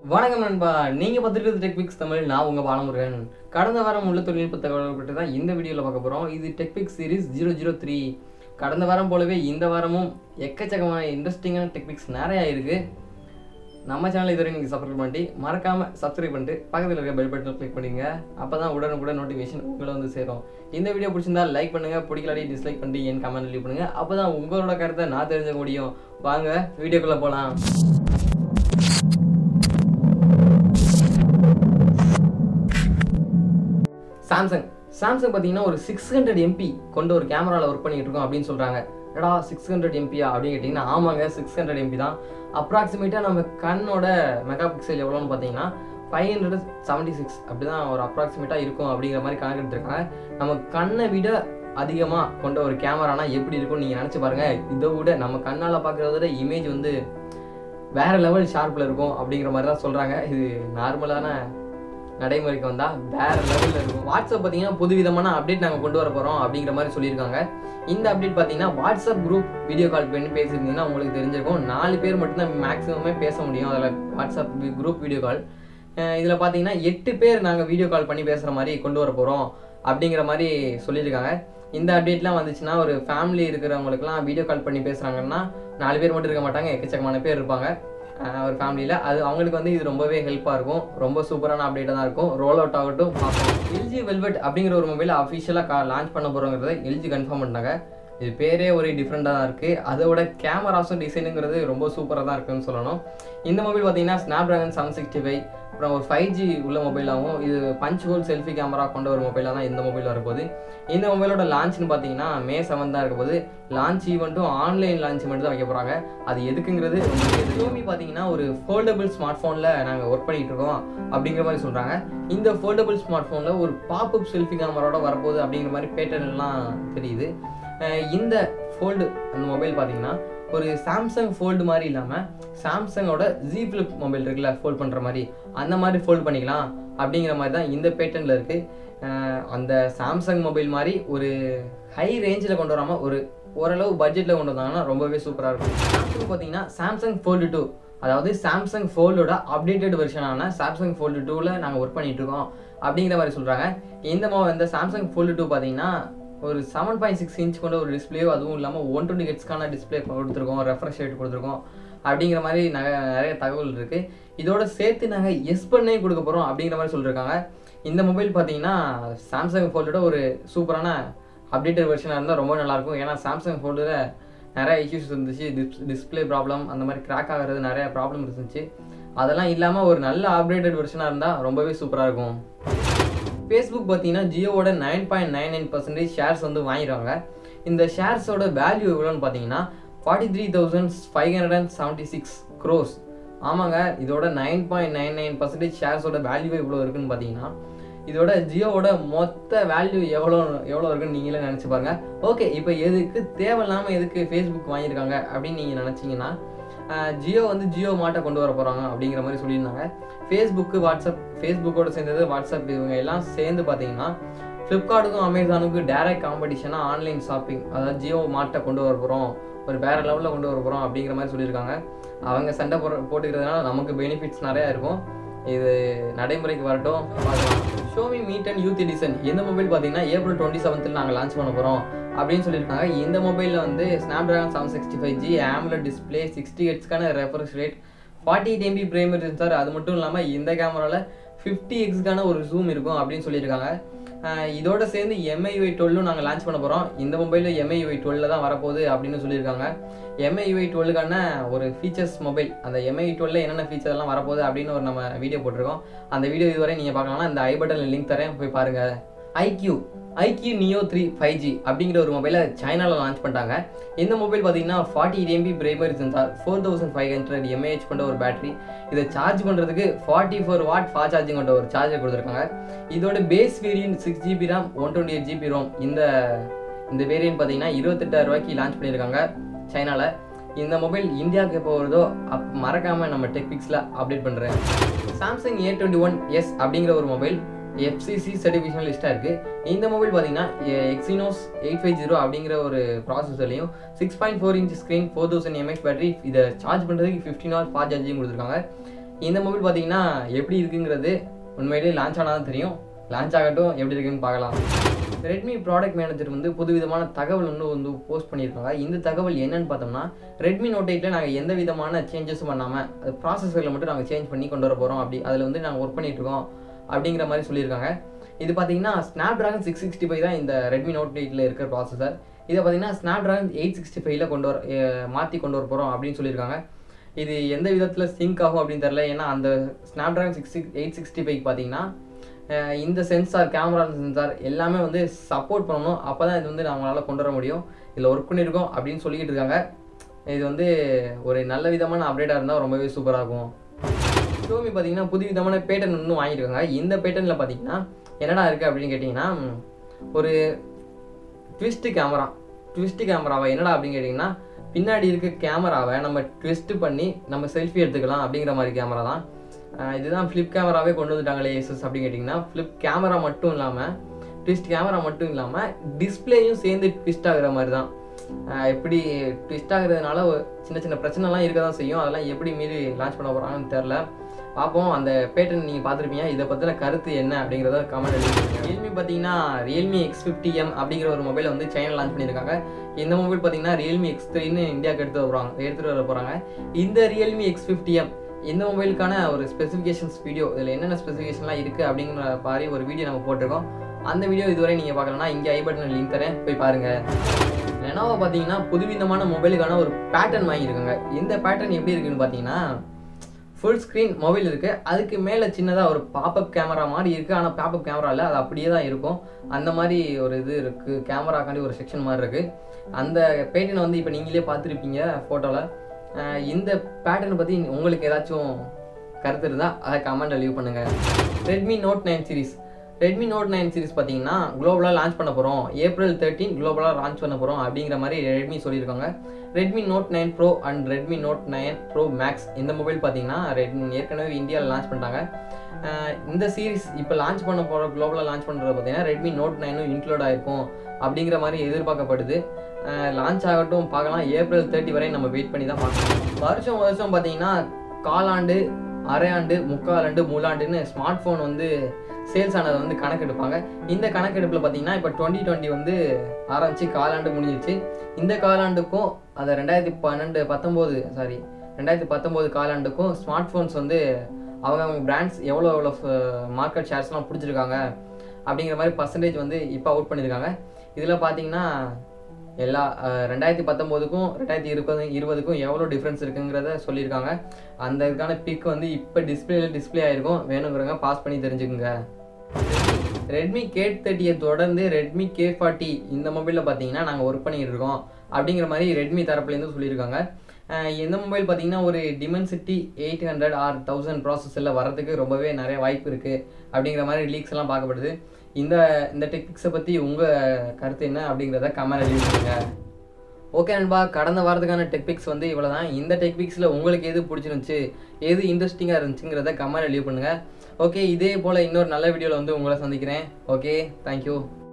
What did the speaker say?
வணக்கம் நண்பா நீங்கள் பார்த்துட்டு டெக்பிக்ஸ் தமிழ் நான் உங்கள் பாலமுருகன் கடந்த வாரம் உள்ள தொழில்நுட்ப தகவல்கள் பற்றி தான் இந்த வீடியோவில் பார்க்க போகிறோம் இது டெக்பிக்ஸ் சீரிஸ் ஜீரோ ஜீரோ த்ரீ கடந்த வாரம் போலவே இந்த வாரமும் எக்கச்சக்கமான இன்ட்ரெஸ்டிங்கான டெக்பிக்ஸ் நிறையா இருக்குது நம்ம சேனல் இதுவரை நீங்கள் சப்ஸ்கிரைப் பண்ணிட்டு மறக்காமல் சப்ஸ்கிரைப் பண்ணிட்டு பக்கத்தில் இருக்க பெல் பட்டன் கிளிக் பண்ணிங்க அப்போ தான் உடனுக்குடன் நோட்டிஃபிகேஷன் உங்களை வந்து சேரும் இந்த வீடியோ பிடிச்சிருந்தா லைக் பண்ணுங்கள் பிடிக்கலாடி டிஸ்லைக் பண்ணிட்டு என் கமெண்ட் லீவ் பண்ணுங்கள் அப்போ தான் உங்களோட கருத்தை நான் தெரிஞ்சுக்க முடியும் வாங்க வீடியோக்குள்ளே போகலாம் சாம்சங் சாம்சங் பார்த்தீங்கன்னா ஒரு சிக்ஸ் ஹண்ட்ரட் எம்பி கொண்ட ஒரு கேமராவில் ஒர்க் பண்ணிட்டு இருக்கோம் அப்படின்னு சொல்கிறாங்க எடா சிக்ஸ் ஹண்ட்ரட் எம்பியா அப்படின்னு கேட்டிங்கன்னா ஆமாங்க சிக்ஸ் ஹண்ட்ரட் எம்பி தான் அப்ராக்சிமேட்டாக நம்ம கண்ணோட மெகா பிக்சல் எவ்வளோன்னு பார்த்தீங்கன்னா ஃபைவ் ஹண்ட்ரட் செவன்ட்டி சிக்ஸ் அப்படி தான் ஒரு அப்ராக்சிமேட்டாக இருக்கும் அப்படிங்கிற மாதிரி கணக்கு எடுத்திருக்காங்க நம்ம கண்ணை விட அதிகமாக கொண்ட ஒரு கேமரானா எப்படி இருக்கும்னு நீங்கள் நினச்சி பாருங்கள் இதை விட நம்ம கண்ணால் பார்க்குறத விட இமேஜ் வந்து வேற லெவல் ஷார்ப்பில் இருக்கும் அப்படிங்கிற மாதிரி தான் சொல்கிறாங்க இது நார்மலான நடைமுறைக்கு வந்தால் வேற லெவலில் இருக்கும் வாட்ஸ்அப் பார்த்தீங்கன்னா புது விதமான அப்டேட் நாங்கள் கொண்டு வர போகிறோம் அப்படிங்கிற மாதிரி சொல்லியிருக்காங்க இந்த அப்டேட் பார்த்தீங்கன்னா வாட்ஸ்அப் குரூப் வீடியோ கால் பண்ணி பேசியிருந்தீங்கன்னா உங்களுக்கு தெரிஞ்சிருக்கும் நாலு பேர் மட்டும்தான் மேக்ஸிமமே பேச முடியும் அதில் வாட்ஸ்அப் குரூப் வீடியோ கால் இதில் பார்த்தீங்கன்னா எட்டு பேர் நாங்கள் வீடியோ கால் பண்ணி பேசுகிற மாதிரி கொண்டு வர போகிறோம் அப்படிங்கிற மாதிரி சொல்லியிருக்காங்க இந்த அப்டேட்லாம் வந்துச்சுன்னா ஒரு ஃபேமிலி இருக்கிறவங்களுக்குலாம் வீடியோ கால் பண்ணி பேசுகிறாங்கன்னா நாலு பேர் மட்டும் இருக்க மாட்டாங்க எக்கச்சக்கமான பேர் இருப்பாங்க அஹ் ஒரு ஃபேமிலியில் அது அவங்களுக்கு வந்து இது ரொம்பவே ஹெல்ப்பாக இருக்கும் ரொம்ப சூப்பரான அப்டேட்டாக தான் இருக்கும் ரோல் அவுட் ஆகட்டும் பார்ப்போம் எல்ஜி வெல்வெட் அப்படிங்கிற ஒரு மொபைல் அஃபிஷியலாக கா லான்ச் பண்ண போகிறோங்கிறத எல்ஜி கன்ஃபார்ம் பண்ணிட்டாங்க இது பேரே ஒரே டிஃப்ரெண்ட்டாக தான் இருக்குது அதோட கேமராஸும் டிசைனுங்கிறது ரொம்ப சூப்பராக தான் இருக்குன்னு சொல்லணும் இந்த மொபைல் பார்த்தீங்கன்னா Snapdragon seven sixty five அப்புறம் ஒரு ஃபைவ் ஜி உள்ள மொபைலாகவும் இது பஞ்ச் ஹோல் செல்ஃபி கேமரா கொண்ட ஒரு மொபைலாக தான் இந்த மொபைல் வரப்போகுது இந்த மொபைலோட லான்ச்னு பார்த்தீங்கன்னா மே செவன் தான் இருக்க போது லான்ச் ஈவெண்ட்டும் ஆன்லைன் லான்ச் மட்டும் தான் வைக்க போகிறாங்க அது எதுக்குங்கிறது ஷோமி பார்த்தீங்கன்னா ஒரு ஃபோல்டபுள் ஸ்மார்ட் ஃபோனில் நாங்கள் ஒர்க் பண்ணிட்டு இருக்கோம் அப்படிங்கிற மாதிரி சொல்கிறாங்க இந்த ஃபோல்டபுள் ஸ்மார்ட் ஃபோனில் ஒரு பாப்அப் செல்ஃபி கேமராவோட வரப்போகுது அப்படிங்கிற மாதிரி பேட்டர்ன் எல்லாம் தெரியுது அஹ் இந்த ஃபோல்டு அந்த மொபைல் பார்த்தீங்கன்னா ஒரு சாம்சங் ஃபோல்டு மாதிரி இல்லாமல் சாம்சங்கோட ஜி ஃப்ளிப் மொபைல் இருக்குல்ல ஃபோல்ட் பண்ணுற மாதிரி அந்த மாதிரி ஃபோல்ட் பண்ணிக்கலாம் அப்படிங்கிற மாதிரி தான் இந்த பேட்டர்னில் இருக்குது அந்த சாம்சங் மொபைல் மாதிரி ஒரு ஹை ரேஞ்சில் கொண்டு வராமல் ஒரு ஓரளவு பட்ஜெட்டில் கொண்டு வந்தாங்கன்னா ரொம்பவே சூப்பராக இருக்கும் சாம்சங் பார்த்தீங்கன்னா சாம்சங் ஃபோல்டு டூ அதாவது சாம்சங் ஃபோல்டோட அப்டேட்டட் வெர்ஷனான சாம்சங் ஃபோல்டு டூவில் நாங்கள் ஒர்க் பண்ணிட்டு இருக்கோம் அப்படிங்கிற மாதிரி சொல்கிறாங்க இந்த மொ இந்த சாம்சங் ஃபோல்டு டூ பார்த்தீங்கன்னா ஒரு செவன் பாயிண்ட் சிக்ஸ் இன்ச் கொண்ட ஒரு டிஸ்பிளேயோ அதுவும் இல்லாமல் ஒன் டுவெண்ட்டி ஹெட்ஸ்க்கான டிஸ்பிளே கொடுத்துருக்கோம் ரெஃப்ரெஷ் ரேட் கொடுத்துருக்கோம் அப்படிங்கிற மாதிரி நிறைய நிறைய தகவல் இருக்குது இதோட சேர்த்து நாங்கள் எஸ் பண்ணே கொடுக்க போகிறோம் அப்படிங்கிற மாதிரி சொல்லியிருக்காங்க இந்த மொபைல் பார்த்தீங்கன்னா சாம்சங் ஃபோல்டோட ஒரு சூப்பரான அப்டேட்டட் வெர்ஷனாக இருந்தால் ரொம்ப நல்லாயிருக்கும் ஏன்னா சாம்சங் ஃபோல்டில் நிறைய இஷ்யூஸ் இருந்துச்சு டிஸ் டிஸ்பிளே ப்ராப்ளம் அந்த மாதிரி கிராக் ஆகிறது நிறைய ப்ராப்ளம் இருந்துச்சு அதெல்லாம் இல்லாமல் ஒரு நல்ல அப்டேட்டட் வெர்ஷனாக இருந்தால் ரொம்பவே சூப்பராக இருக்கும் ஃபேஸ்புக் பார்த்தீங்கன்னா ஜியோவோட nine point nine nine percentage shares வந்து வாங்கிடுவாங்க இந்த ஷேர்ஸோட வேல்யூ எவ்வளோன்னு பார்த்தீங்கன்னா forty three thousand five hundred and seventy six crores ஆமாங்க இதோட nine point nine nine percentage ஷேர்ஸோட வேல்யூ எவ்வளோ இருக்குன்னு பார்த்தீங்கன்னா இதோட ஜியோவோட மொத்த வேல்யூ எவ்வளோ எவ்வளோ இருக்குன்னு நீங்களே நினச்சி பாருங்க ஓகே இப்போ எதுக்கு தேவையில்லாமல் எதுக்கு ஃபேஸ்புக் வாங்கியிருக்காங்க அப்படின்னு நீங்கள் நினச்சிங்கன்னா ஜியோ வந்து ஜியோ மாட்டை கொண்டு வர போகிறாங்க அப்படிங்கிற மாதிரி சொல்லியிருந்தாங்க ஃபேஸ்புக்கு வாட்ஸ்அப் ஃபேஸ்புக்கோட சேர்ந்தது வாட்ஸ்அப் இவங்க எல்லாம் சேர்ந்து பார்த்தீங்கன்னா ஃப்ளிப்கார்ட்டுக்கும் அமேசானுக்கும் டேரக்ட் காம்படிஷனாக ஆன்லைன் ஷாப்பிங் அதாவது ஜியோ மாட்டை கொண்டு வர போகிறோம் ஒரு வேறு லெவலில் கொண்டு வர போகிறோம் அப்படிங்கிற மாதிரி சொல்லியிருக்காங்க அவங்க சண்டை போட போட்டுக்கிறதுனால நமக்கு பெனிஃபிட்ஸ் நிறையா இருக்கும் இது நடைமுறைக்கு வரட்டும் பார்க்கலாம் ஷோமி மீட் அண்ட் யூத் எடிசன் இந்த மொபைல் பார்த்தீங்கன்னா ஏப்ரல் டுவெண்ட்டி செவன்த்தில் நாங்கள் லான்ச் பண்ண போகிறோம் அப்படின்னு சொல்லியிருக்காங்க இந்த மொபைலில் வந்து Snapdragon seven sixty five G AMOLED display sixty ஹெட்ஸ்க்கான reference rate forty eight MP primary sensor அது மட்டும் இல்லாமல் இந்த கேமராவில் ஃபிஃப்டி எக்ஸ்க்கான ஒரு ஜூம் இருக்கும் அப்படின்னு சொல்லியிருக்காங்க இதோட சேர்ந்து எம்ஐயூஐ டுவெல்லும் நாங்கள் லான்ச் பண்ண போகிறோம் இந்த மொபைலில் எம்ஐயூஐ டுவெல்ல தான் வரப்போகுது அப்படின்னு சொல்லியிருக்காங்க எம்ஐயூஐ டுவெல்லுக்கான ஒரு ஃபீச்சர்ஸ் மொபைல் அந்த எம்ஐ டுவெல்ல என்னென்ன ஃபீச்சர்லாம் வரப்போகுது அப்படின்னு ஒரு நம்ம வீடியோ போட்டிருக்கோம் அந்த வீடியோ இதுவரை நீங்கள் பார்க்கலாம்னா இந்த ஐ பட்டனில் லிங்க் தரேன் போய் பாருங்கள் iQOO iQOO neo three five G அப்படிங்கிற ஒரு மொபைலை சைனாவில் லான்ச் பண்ணிட்டாங்க இந்த மொபைல் பார்த்தீங்கன்னா forty MP primary sensor four thousand five hundred mAh கொண்ட ஒரு பேட்டரி இதை சார்ஜ் பண்ணுறதுக்கு forty four watt fast charging கொண்ட ஒரு சார்ஜர் கொடுத்துருக்காங்க இதோட base variant six GB RAM one twenty eight GB ROM இந்த இந்த வேரியன்ட் பார்த்தீங்கன்னா இருபத்தெட்டாயிரம் ரூபாய்க்கு லான்ச் பண்ணியிருக்காங்க சைனாவில் இந்த மொபைல் இந்தியாவுக்கு எப்போ வருதோ அப் மறக்காமல் நம்ம டெக்பிக்ஸில் அப்டேட் பண்ணுறேன் Samsung A twenty one S அப்படிங்கிற ஒரு மொபைல் எஃப்சிசி சர்டிஃபிகேஷன் லிஸ்ட்டாக இருக்குது இந்த மொபைல் பார்த்தீங்கன்னா எக்ஸினோஸ் எயிட் ஃபைவ் ஜீரோ அப்படிங்கிற ஒரு ப்ராசஸர்லையும் six point four inch screen four thousand mAh battery இதை சார்ஜ் பண்ணுறதுக்கு ஃபிஃப்டின் ஹவர் ஃபாஸ்ட் சார்ஜிங் கொடுத்துருக்காங்க இந்த மொபைல் பார்த்தீங்கன்னா எப்படி இருக்குங்கிறது உண்மையிலேயே லான்ச் ஆனால் தான் தெரியும் லான்ச் ஆகட்டும் எப்படி இருக்குன்னு பார்க்கலாம் ரெட்மி ப்ராடக்ட் மேனேஜர் வந்து புதுவிதமான தகவல் ஒன்று வந்து போஸ்ட் பண்ணியிருக்காங்க இந்த தகவல் என்னன்னு பார்த்தோம்னா ரெட்மி நோட் எயிட்டில் நாங்கள் எந்த விதமான சேஞ்சஸும் பண்ணாமல் அது ப்ராசஸரில் மட்டும் நாங்கள் சேஞ்ச் பண்ணி கொண்டு வர போகிறோம் அப்படி அதில் வந்து நாங்கள் ஒர்க் பண்ணிட்டு இருக்கோம் அப்படிங்கிற மாதிரி சொல்லியிருக்காங்க இது பார்த்தீங்கன்னா Snapdragon six sixty five தான் இந்த ரெட்மி நோட் எயிட்டில் இருக்கிற ப்ராசஸர் இதை பார்த்தீங்கன்னா ஸ்னாப் ட்ராகன் எயிட் சிக்ஸ்டி ஃபைவ்ல கொண்டு வர மாற்றி கொண்டு வர போகிறோம் அப்படின்னு சொல்லியிருக்காங்க இது எந்த விதத்தில் சிங்க் ஆகும் அப்படின்னு தெரில ஏன்னா அந்த Snapdragon six six eight sixty five பார்த்தீங்கன்னா அஹ் இந்த சென்சார் கேமரா சென்சார் எல்லாமே வந்து சப்போர்ட் பண்ணணும் அப்போ தான் இது வந்து நம்மளால் கொண்டு வர முடியும் இதில் ஒர்க் பண்ணியிருக்கோம் அப்படின்னு சொல்லிக்கிட்டு இருக்காங்க இது வந்து ஒரு நல்ல விதமான அப்டேட்டாக இருந்தால் ரொம்பவே சூப்பராக இருக்கும் ஷோமி பார்த்தீங்கன்னா புது விதமான பேட்டர்ன் இன்னும் வாங்கியிருக்காங்க இந்த பேட்டர்னில் பார்த்தீங்கன்னா என்னடா இருக்குது அப்படின்னு கேட்டிங்கன்னா ம், ஒரு ட்விஸ்ட் கேமரா ட்விஸ்ட் கேமராவை என்னடா அப்படின்னு கேட்டிங்கன்னா பின்னாடி இருக்க கேமராவை நம்ம ட்விஸ்ட் பண்ணி நம்ம செல்ஃபி எடுத்துக்கலாம் அப்படிங்கிற மாதிரி கேமரா தான் அஹ் இதுதான் ஃப்ளிப் கேமராவே கொண்டு வந்துட்டாங்களே ஏசஸ் அப்படின்னு கேட்டிங்கன்னா ஃப்ளிப் கேமரா மட்டும் இல்லாமல் ட்விஸ்ட் கேமரா மட்டும் இல்லாமல் டிஸ்பிளேயும் சேர்ந்து ட்விஸ்ட் ஆகுற மாதிரி தான் அஹ் எப்படி ட்விஸ்ட் ஆகுறதுனால ஒரு சின்ன சின்ன பிரச்சனைலாம் இருக்க தான் செய்யும் அதெல்லாம் எப்படி மீறி லான்ச் பண்ண போகிறாங்கன்னு தெரில பார்ப்போம் அந்த பேட்டர்ன் நீங்கள் பார்த்துருப்பீங்க இதை பற்றின கருத்து என்ன அப்படிங்கிறத கமெண்ட் எழுதிருக்கீங்க ரியல்மி பார்த்தீங்கன்னா ரியல்மி எக்ஸ் ஃபிஃப்டி எம் அப்படிங்கிற ஒரு மொபைல் வந்து சைனா லான்ச் பண்ணியிருக்காங்க இந்த மொபைல் பார்த்தீங்கன்னா ரியல்மி எக்ஸ் த்ரீன்னு இந்தியாவுக்கு எடுத்து வருவாங்க எடுத்துகிட்டு வர போகிறாங்க இந்த ரியல்மி எக்ஸ் ஃபிஃப்டி எம் இந்த மொபைலுக்கான ஒரு ஸ்பெசிஃபிகேஷன்ஸ் வீடியோ இதில் என்னென்ன ஸ்பெசிஃபிகேஷன்லாம் இருக்குது அப்படிங்கிற மாதிரி ஒரு வீடியோ நம்ம போட்டிருக்கோம் அந்த வீடியோ இதுவரை நீங்கள் பார்க்கலன்னா இங்கே ஐ பட்டன் லிங்க் தரேன் போய் பாருங்கள் லெனோவோ பார்த்தீங்கன்னா புதுவிதமான மொபைலுக்கான ஒரு பேட்டர்ன் வாங்கியிருக்காங்க இந்த பேட்டர்ன் எப்படி இருக்குன்னு பார்த்தீங்கன்னா ஃபுல் ஸ்க்ரீன் மொபைல் இருக்குது அதுக்கு மேலே சின்னதாக ஒரு பாப்அப் கேமரா மாதிரி இருக்குது ஆனால் பாப்அப் கேமரா இல்லை அது அப்படியே தான் இருக்கும் அந்த மாதிரி ஒரு இது இருக்குது கேமராக்காண்டி ஒரு செக்ஷன் மாதிரி இருக்குது அந்த பேட்டர்னை வந்து இப்போ நீங்களே பார்த்துருப்பீங்க ஃபோட்டோவில் இந்த பேட்டர்னை பற்றி உங்களுக்கு ஏதாச்சும் கருத்து இருந்தால் அதை கமெண்ட் லீவ் பண்ணுங்கள் Redmi note nine series Redmi note nine series பார்த்தீங்கன்னா குளோபலாக லான்ச் பண்ண போகிறோம் ஏப்ரல் தேர்ட்டீன் குளோபலாக லான்ச் பண்ண போகிறோம் அப்படிங்கிற மாதிரி ரெட்மி சொல்லியிருக்காங்க Redmi note nine pro and Redmi note nine pro max இந்த மொபைல் பார்த்தீங்கன்னா ரெட்மி ஏற்கனவே இந்தியாவில் லான்ச் பண்ணிட்டாங்க அஹ் இந்த சீரிஸ் இப்போ லான்ச் பண்ண போகிற குளோபலாக லான்ச் பண்ணுறது பார்த்தீங்கன்னா ரெட்மி நோட் நைனும் இன்க்ளூட் ஆயிருக்கும் அப்படிங்கிற மாதிரி எதிர்பார்க்கப்படுது லான்ச் ஆகட்டும் பார்க்கலாம் ஏப்ரல் தேர்ட்டி வரை நம்ம வெயிட் பண்ணி தான் பார்க்கணும் வருஷம் வருஷம் பார்த்தீங்கன்னா காலாண்டு அரையாண்டு முக்காலாண்டு மூலாண்டுன்னு ஸ்மார்ட் ஃபோன் வந்து சேல்ஸ் ஆனதை வந்து கணக்கெடுப்பாங்க இந்த கணக்கெடுப்பில் பார்த்தீங்கன்னா இப்போ டுவெண்ட்டி டுவெண்ட்டி வந்து ஆரம்பிச்சு காலாண்டு முடிஞ்சிருச்சு இந்த காலாண்டுக்கும் அதை ரெண்டாயிரத்தி பன்னெண்டு பத்தொம்போது சாரி ரெண்டாயிரத்தி பத்தொம்போது காலாண்டுக்கும் ஸ்மார்ட் ஃபோன்ஸ் வந்து அவங்க அவங்க பிராண்ட்ஸ் எவ்வளோ எவ்வளோ மார்க்கெட் ஷேர்ஸ்லாம் பிடிச்சிருக்காங்க அப்படிங்கிற மாதிரி பர்சன்டேஜ் வந்து இப்போ அவுட் பண்ணியிருக்காங்க இதில் பார்த்தீங்கன்னா எல்லா அஹ், ரெண்டாயிரத்தி பத்தொம்போதுக்கும் ரெண்டாயிரத்தி இருபது இருபதுக்கும் எவ்வளோ டிஃப்ரென்ஸ் இருக்குங்கிறத சொல்லியிருக்காங்க அந்த இதுக்கான பிக் வந்து இப்போ டிஸ்பிளேல டிஸ்ப்ளே ஆயிருக்கும் வேணுங்கிறவங்க பாஸ் பண்ணி தெரிஞ்சுக்குங்க ரெட்மி கே தேர்ட்டியை தொடர்ந்து ரெட்மி கே ஃபார்ட்டி இந்த மொபைலில் பார்த்தீங்கன்னா நாங்கள் ஒர்க் பண்ணிட்டு இருக்கோம் அப்படிங்கிற மாதிரி ரெட்மி தரப்புலேருந்து சொல்லியிருக்காங்க அஹ் இந்த மொபைல் பார்த்தீங்கன்னா ஒரு Dimensity eight hundred or thousand ப்ராசஸரில் வரதுக்கு ரொம்பவே நிறைய வாய்ப்பு இருக்குது அப்படிங்கிற மாதிரி லீக்ஸ் எல்லாம் பார்க்கப்படுது இந்த இந்த டெக்னிக்ஸை பற்றி உங்கள் கருத்து என்ன அப்படிங்கிறத கமெண்ட் எழுதி பண்ணுங்க ஓகே நண்பா கடந்த வாரத்துக்கான டெக்பிக்ஸ் வந்து இவ்வளோ தான் இந்த டெக்பிக்ஸில் உங்களுக்கு எது பிடிச்சிருந்துச்சு எது இன்ட்ரெஸ்டிங்காக இருந்துச்சுங்கிறத கமெண்ட் லீவ் பண்ணுங்கள் ஓகே இதே போல் இன்னொரு நல்ல வீடியோவில் வந்து உங்களை சந்திக்கிறேன் ஓகே தேங்க்யூ